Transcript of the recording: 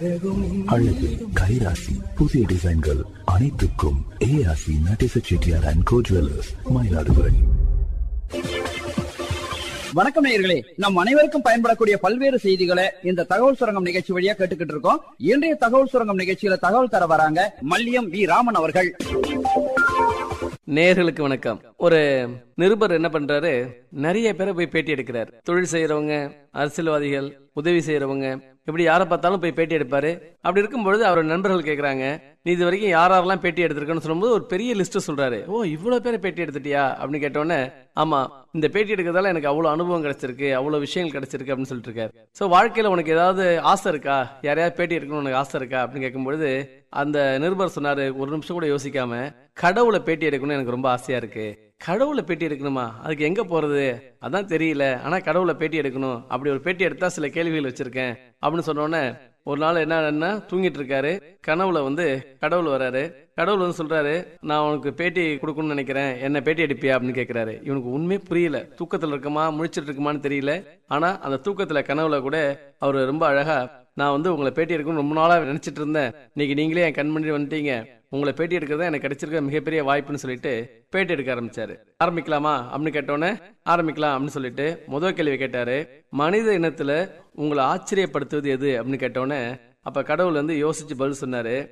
அழகு கைராசி புதிய டிசைன்கள் அனைத்துக்கும் ஏஆசி Natesa Chettiar and co jewellers Mayiladuthurai வணக்கம் நேயர்களே நம் அனைவருக்கும் பயன்படக்கூடிய பல்வேறு செய்திகளை இந்த தகவல் சுரங்கம் நிகழ்ச்சி வழியா கேட்டுக்கிட்டு இருக்கோம் இன்றைய தகவல் சுரங்கம் நிகழ்ச்சியில தகவல் தர வராங்க மல்லியம் வி ராமன் அவர்கள் நேயர்களுக்கு வணக்கம் ஒரு நிருபர் என்ன பண்றாரு நிறைய பேரை போய் பேட்டி எடுக்கிறார் தொழில் செய்யறவங்க அரசியல்வாதிகள் உதவி செய்யறவங்க இப்படி யாரை பார்த்தாலும் போய் பேட்டி எடுப்பாரு அப்படி இருக்கும்பொழுது அவர் நண்பர்கள் கேக்குறாங்க நீ இது வரைக்கும் யார் யாரெல்லாம் பேட்டி எடுத்திருக்கன்னு சொல்லும்போது ஒரு பெரிய லிஸ்ட் சொல்றாரு ஓ இவ்வளவு பேரை பேட்டி எடுத்துட்டியா அப்படின்னு கேட்டோன்னே ஆமா இந்த பேட்டி எடுக்கிறதால எனக்கு அவ்வளவு அனுபவம் கிடைச்சிருக்கு அவ்வளவு விஷயங்கள் கிடைச்சிருக்கு அப்படின்னு சொல்லிட்டு இருக்காரு சோ வாழ்க்கையில உனக்கு ஏதாவது ஆசை இருக்கா யாரையாவது பேட்டி எடுக்கணும்னு உனக்கு ஆசை இருக்கா அப்படின்னு கேட்கும்பொழுது அந்த நிருபர் சொன்னாரு ஒரு நிமிஷம் கூட யோசிக்காம கடவுளை பேட்டி எடுக்கணும்னு எனக்கு ரொம்ப ஆசையா இருக்கு கடவுளை பேட்டி எடுக்கணுமா அதுக்கு எங்க போறது அதான் தெரியல ஆனா கடவுளை பேட்டி எடுக்கணும் அப்படி ஒரு பேட்டி எடுத்தா சில கேள்விகள் வச்சிருக்கேன் அப்படின்னு சொன்ன உடனே ஒரு நாள் என்ன தூங்கிட்டு இருக்காரு கனவுல வந்து கடவுள் வராரு கடவுள் வந்து சொல்றாரு நான் உனக்கு பேட்டி கொடுக்கணும்னு நினைக்கிறேன் என்ன பேட்டி எடுப்பியா அப்படின்னு கேக்குறாரு இவனுக்கு உண்மையே புரியல தூக்கத்துல இருக்குமா முழிச்சிட்டு இருக்குமான்னு தெரியல ஆனா அந்த தூக்கத்துல கனவுல கூட அவர் ரொம்ப அழகா நான் வந்து உங்களை பேட்டி எடுக்கணும்னு ரொம்ப நாளா நினைச்சிட்டு இருந்தேன் இன்னைக்கு நீங்களே என் கண் முன்னாடி வந்துட்டீங்க உங்களை பேட்டி எடுக்கிறது எனக்கு கிடைச்சிருக்க மிகப்பெரிய வாய்ப்புன்னு சொல்லிட்டு பேட்டி எடுக்க ஆரம்பிச்சாரு ஆரம்பிக்கலாமா அப்படின்னு கேட்டோன்னே ஆரம்பிக்கலாம் அப்படின்னு சொல்லிட்டு முதல் கேள்வி கேட்டாரு மனித இனத்துல உங்களை ஆச்சரியப்படுத்துவது எது அப்படின்னு கேட்டோன்னே அப்ப கடவுள் வந்து யோசிச்சு பதில் சொன்னாரு